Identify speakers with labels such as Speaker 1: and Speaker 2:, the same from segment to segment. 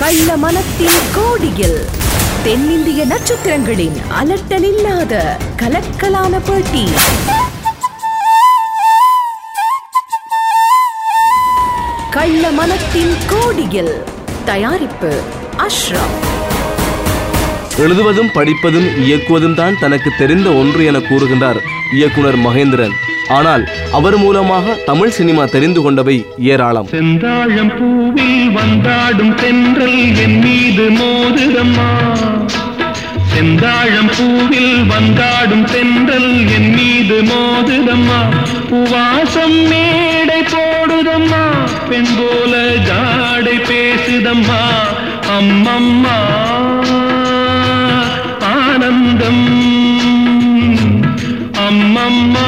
Speaker 1: கள்ள மனத்தின் கோடியில் தென்னிந்திய நட்சத்திரங்களின் அலட்டலில்லாத கலக்கலான பேட்டி கள்ள மனத்தின் கோடியில் தயாரிப்பு அஷ்ரப்
Speaker 2: எழுதுவதும் படிப்பதும் இயக்குவதும் தான் தனக்கு தெரிந்த ஒன்று என கூறுகின்றார் இயக்குனர் மகேந்திரன் ஆனால் அவர் மூலமாக தமிழ் சினிமா தெரிந்து கொண்டவை ஏராளம்
Speaker 3: செந்தாழம் பூவில் வந்தாடும் தென்றல் என் மீது மோதுதம்மா செந்தாழம் பூவில் வந்தாடும் தென்றல் என் மீது மோதுதம்மா பூவாசம் மேடை போடுதம்மா பெண் போல ஜாடை பேசுதம்மா அம்மம்மா ஆனந்தம் அம்மம்மா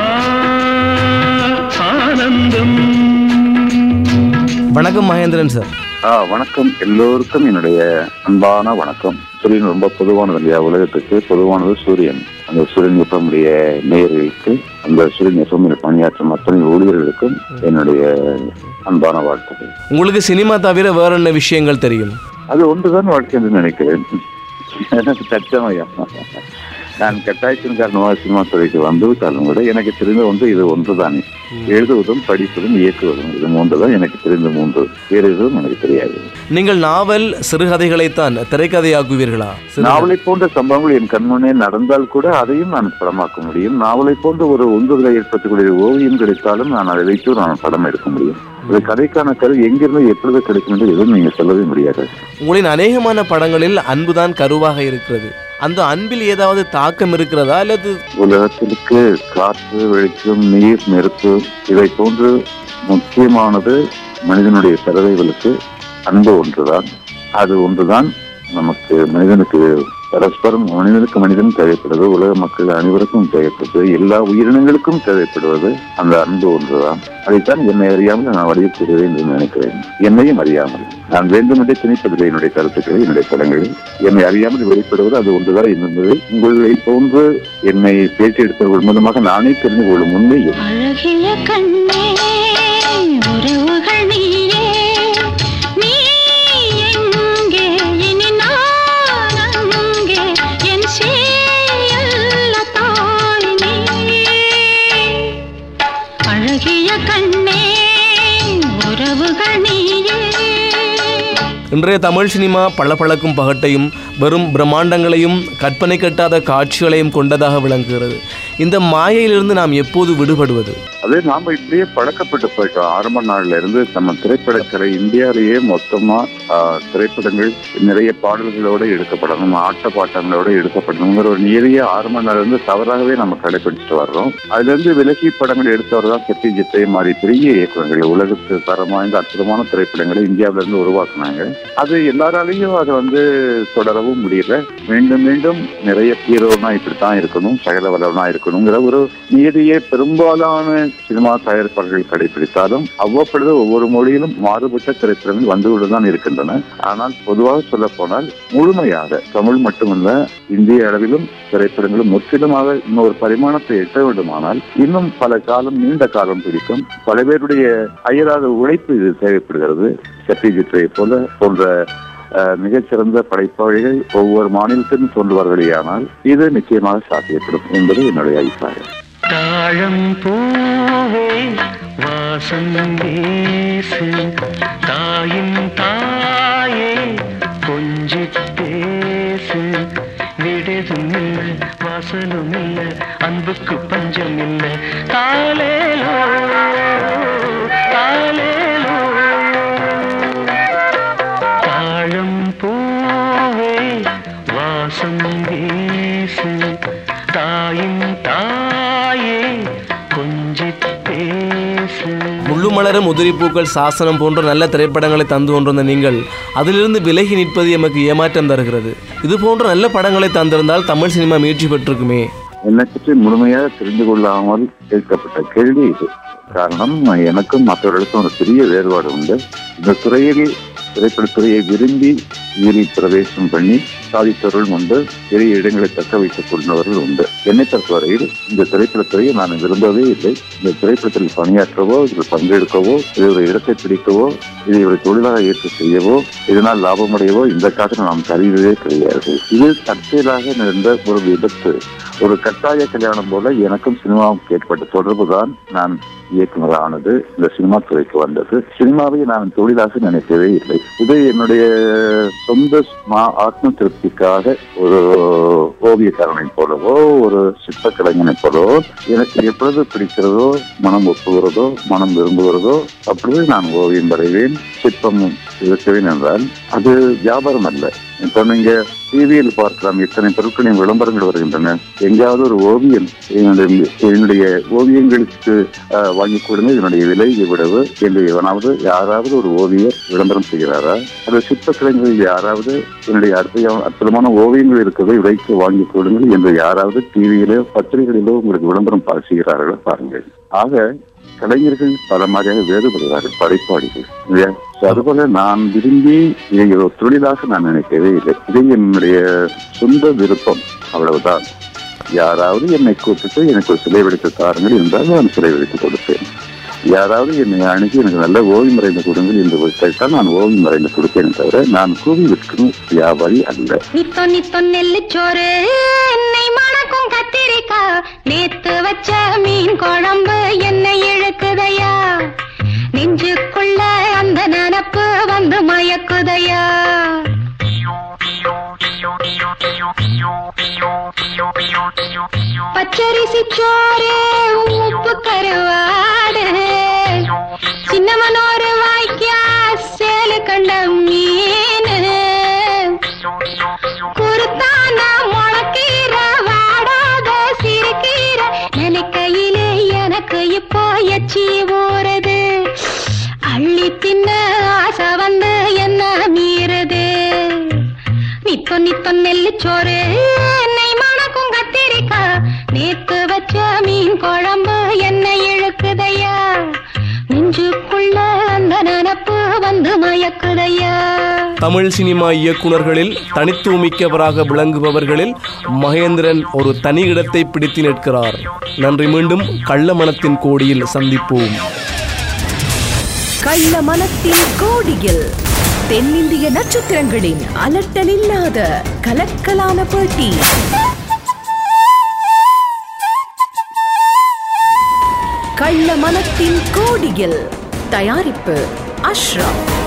Speaker 3: ஆனந்தம்
Speaker 2: வணக்கம் மகேந்திரன் சார்
Speaker 4: ஆ வணக்கம் எல்லோருக்கும் என்னுடைய அன்பான வணக்கம் சூரியன் ரொம்ப பொதுவானது இல்லையா உலகத்துக்கு பொதுவானது சூரியன் அந்த சூரியன் எப்பமுடைய நேயர்களுக்கு அந்த சூரியன் எப்பமில் பணியாற்றும் அத்தனை ஊழியர்களுக்கும் என்னுடைய அன்பான வாழ்த்துக்கள்
Speaker 2: உங்களுக்கு சினிமா தவிர வேற என்ன விஷயங்கள் தெரியும்
Speaker 4: அது ஒன்றுதான் வாழ்க்கை என்று நினைக்கிறேன் எனக்கு தச்சமையா நான் கட்டாயத்தின் காரணமாக சினிமா துறைக்கு வந்துவிட்டாலும் கூட எனக்கு தெரிந்த ஒன்று இது ஒன்றுதானே எழுதுவதும் படிப்பதும் இயக்குவதும் இது மூன்று தான் எனக்கு தெரிந்த மூன்று வேறு எதுவும் எனக்கு தெரியாது
Speaker 2: நீங்கள் நாவல் சிறுகதைகளைத்தான் திரைக்கதையாக்குவீர்களா சிறு-
Speaker 4: நாவலை போன்ற சம்பவங்கள் என் கண்முன்னே நடந்தால் கூட அதையும் நான் படமாக்க முடியும் நாவலை போன்ற ஒரு உந்துதலை ஏற்படுத்தக்கூடிய ஓவியம் கிடைத்தாலும் நான் அதை வைத்து நான் படம் எடுக்க முடியும் அது கதைக்கான கரு எங்கிருந்து எப்பொழுது கிடைக்கும் என்று எதுவும் நீங்க சொல்லவே முடியாது
Speaker 2: உங்களின் அநேகமான படங்களில் அன்புதான் கருவாக இருக்கிறது அந்த அன்பில் ஏதாவது தாக்கம் இருக்கிறதா அல்லது
Speaker 4: உலகத்திற்கு காற்று வெளிச்சம் நீர் நெருப்பு இதை போன்று முக்கியமானது மனிதனுடைய சரவைகளுக்கு அன்பு ஒன்றுதான் அது ஒன்றுதான் நமக்கு மனிதனுக்கு பரஸ்பரம் மனிதனுக்கு மனிதன் தேவைப்படுவது உலக மக்கள் அனைவருக்கும் தேவைப்படுவது எல்லா உயிரினங்களுக்கும் தேவைப்படுவது அந்த அன்பு ஒன்றுதான் அதைத்தான் என்னை அறியாமல் நான் வலியுறுத்துகிறேன் என்று நினைக்கிறேன் என்னையும் அறியாமல் நான் வேண்டுமென்றே திணிப்பதில்லை என்னுடைய கருத்துக்களை என்னுடைய படங்களில் என்னை அறியாமல் வெளிப்படுவது அது ஒன்றுதான் என்பது உங்களை போன்று என்னை பேட்டி எடுத்தவர்கள் மூலமாக நானே தெரிந்து கொள்ளும் உண்மை இது.
Speaker 5: அழகிய கண்ணே உறவுகள் நீயே நீ எங்கே இனி நான் அங்கே என் சேயல்ல தாய் நீ அழகிய கண்ணே உறவுகள் நீயே
Speaker 2: இன்றைய தமிழ் சினிமா பளபளக்கும் பகட்டையும் வெறும் பிரம்மாண்டங்களையும் கற்பனை கட்டாத காட்சிகளையும் கொண்டதாக விளங்குகிறது இந்த மாயையிலிருந்து நாம் எப்போது விடுபடுவது
Speaker 4: அது நாம இப்படியே பழக்கப்பட்டு போயிட்டோம் ஆரம்ப நாள்ல இருந்து நம்ம திரைப்படக்கலை இந்தியாவிலேயே மொத்தமா ஆஹ், திரைப்படங்கள் நிறைய பாடல்களோட எடுக்கப்படணும் ஆட்ட பாட்டங்களோட எடுக்கப்படணுங்கிற ஒரு நிறைய ஆரம்ப நாள்ல இருந்து தவறாகவே நம்ம கடைபிடிச்சிட்டு வர்றோம் அதுல இருந்து விலகி படங்கள் எடுத்தவர் தான் சத்யஜித்தை மாதிரி பெரிய இயக்குநர்கள் உலகத்து தரம் வாய்ந்த அற்புதமான திரைப்படங்களை இந்தியாவில இருந்து உருவாக்குனாங்க அது எல்லாராலையும் அது வந்து தொடரவும் முடியல மீண்டும் மீண்டும் நிறைய ஹீரோனா இப்படித்தான் இருக்கணும் சகல வல்லவனா இருக்கணுங்கிற ஒரு நீதியை பெரும்பாலான சினிமா தயாரிப்பாளர்கள் கடைபிடித்தாலும் அவ்வப்பொழுது ஒவ்வொரு மொழியிலும் மாறுபட்ட திரைப்படங்கள் வந்து தான் இருக்கின்றன ஆனால் பொதுவாக சொல்ல போனால் முழுமையாக தமிழ் மட்டுமல்ல இந்திய அளவிலும் திரைப்படங்களும் முற்றிலுமாக இன்னொரு பரிமாணத்தை எட்ட வேண்டுமானால் இன்னும் பல காலம் நீண்ட காலம் பிடிக்கும் பல பேருடைய அயராத உழைப்பு இது தேவைப்படுகிறது சத்யஜித்தை போல போன்ற அஹ், மிகச்சிறந்த படைப்பாளிகள் ஒவ்வொரு மாநிலத்திலும் தோன்றுவார்களேயானால் இது நிச்சயமாக சாத்தியப்படும் என்பது என்னுடைய அபிப்பிராயம்
Speaker 3: தாழம் பூவே வாசம் வீசு தாயின் தாயே கொஞ்சி பேசு விடுதும் இல்ல வாசலும் இல்ல அன்புக்கு பஞ்சம் இல்ல தாலேலோ தாலேலோ தாழம் பூவே வாசம் வீசு தாயின் தாயே கொஞ்சி பேசு
Speaker 2: முள்ளுமலரும் உதிரிப்பூக்கள் சாசனம் போன்ற நல்ல திரைப்படங்களை தந்து கொண்டிருந்த நீங்கள் அதிலிருந்து விலகி நிற்பது எமக்கு ஏமாற்றம் தருகிறது இது போன்ற நல்ல படங்களை தந்திருந்தால் தமிழ் சினிமா முயற்சி பெற்றிருக்குமே
Speaker 4: என்னை பற்றி முழுமையாக தெரிந்து கொள்ளாமல் கேட்கப்பட்ட கேள்வி இது காரணம் எனக்கும் மற்றவர்களுக்கும் ஒரு பெரிய வேறுபாடு உண்டு இந்த துறையில் திரைப்படத்துறையை விரும்பி ஈரி பிரவேசம் பண்ணி சாதித்தவர்களும் உண்டு பெரிய இடங்களை தக்க வைத்துக் கொண்டவர்கள் உண்டு என்னை பொறுத்தவரையில் இந்த திரைப்படத்துறையை நான் விரும்பவே இல்லை இந்த திரைப்படத்தில் பணியாற்றவோ இதில் பங்கெடுக்கவோ இது ஒரு இடத்தை பிடிக்கவோ இதை ஒரு தொழிலாக ஏற்று செய்யவோ இதனால் லாபமடையவோ இந்த காலத்தில் நாம் கருதியதே கிடையாது இது தற்செயலாக நடந்த ஒரு விபத்து ஒரு கட்டாய கல்யாணம் போல எனக்கும் சினிமாவுக்கும் ஏற்பட்ட தொடர்பு தான் நான் இயக்குனரானது இந்த சினிமா துறைக்கு வந்தது சினிமாவை நான் தொழிலாக நினைக்கவே இல்லை இது என்னுடைய சொந்த மா- ஆத்ம திருப்திக்காக ஒரு ஓவியக்காரனை போலவோ ஒரு சிற்ப கலைஞனை போலவோ எனக்கு எப்பொழுது பிடிக்கிறதோ மனம் ஒப்புகிறதோ மனம் விரும்புகிறதோ அப்பொழுது நான் ஓவியம் வரைவேன் சிற்பம் இருக்குவேன் என்றால் அது வியாபாரம் அல்ல இப்போ நீங்க டிவியில் பார்க்கலாம் இத்தனை பொருட்களின் விளம்பரங்கள் வருகின்றன எங்கேயாவது ஒரு ஓவியம் என்னுடைய என்னுடைய ஓவியங்களுக்கு ஆஹ், வாங்கிக் கொடுங்க இதனுடைய விலை இவ்வளவு என்று எவனாவது யாராவது ஒரு ஓவியர் விளம்பரம் செய்கிறாரா அல்லது சிற்ப கலைஞர்கள் யாராவது என்னுடைய அற்புத அற்புதமான ஓவியங்கள் இருக்கிறதை விலைக்கு வாங்கிக் கொடுங்கள் என்று யாராவது டிவியிலோ பத்திரிகைகளிலோ உங்களுக்கு விளம்பரம் பா- செய்கிறார்களா பாருங்கள் ஆக கலைஞர்கள் பல மாதிரியாக வேறுபடுகிறார்கள் படைப்பாளிகள் இல்லையா So அதுபோல நான் விரும்பி இதை ஒரு தொழிலாக நான் நினைக்கவே இல்லை இது என்னுடைய சொந்த விருப்பம் அவ்வளவுதான் யாராவது என்னை கூப்பிட்டு எனக்கு ஒரு சிலை வெடித்து தாருங்கள் என்றால் நான் சிலை வெடித்து கொடுப்பேன் யாராவது என்னை அணுகி எனக்கு நல்ல ஓவியம் வரைந்து கொடுங்கள் என்று கேட்டால் நான் ஓவியம் வரைந்து கொடுப்பேன் தவிர நான் கூவி விற்கும் வியாபாரி அல்ல
Speaker 5: நித்தோ நித்தோ நெல்லுச்சோறு எண்ணெய் மணக்கும் கத்திரிக்கா நேத்து வச்ச மீன் குழம்பு என்னை இழுக்குதையா நெஞ்சுக்குள்ள அந்த நினப்பு வந்து மயக்குதையா பச்சரிசி சோறு உப்பு கருவாடு சின்னமனோரு வாய்க்கா சேலு கண்ட மீன் குருத்தான முளக்கீர வாடாத சிறுகீர நினைக்கையிலே எனக்கு இப்போ எச்சி ஊறுது அள்ளி தின்ன ஆசை வந்து என்ன மீறுது நித்தோ நித்தோ நெல்லு சோறு என்னை மணக்கும் கத்திரிக்கா நேத்து வச்ச மீன் குழம்பு என்னை இழுக்குதையா நெஞ்சுக்குள்ள அந்த நினப்பு வந்து மயக்குதையா
Speaker 2: தமிழ் சினிமா இயக்குனர்களில் தனித்துவமிக்கவராக விளங்குபவர்களில் மகேந்திரன் ஒரு தனி இடத்தை பிடித்து நிற்கிறார் நன்றி மீண்டும் கள்ளமணத்தின் கோடியில் சந்திப்போம்
Speaker 1: கள்ள மனத்தின் கோடியில் தென்னிந்திய நட்சத்திரங்களின் அலட்டலில்லாத கலக்கலான பேட்டி கள்ள மனத்தின் கோடியில் தயாரிப்பு அஷ்ரப்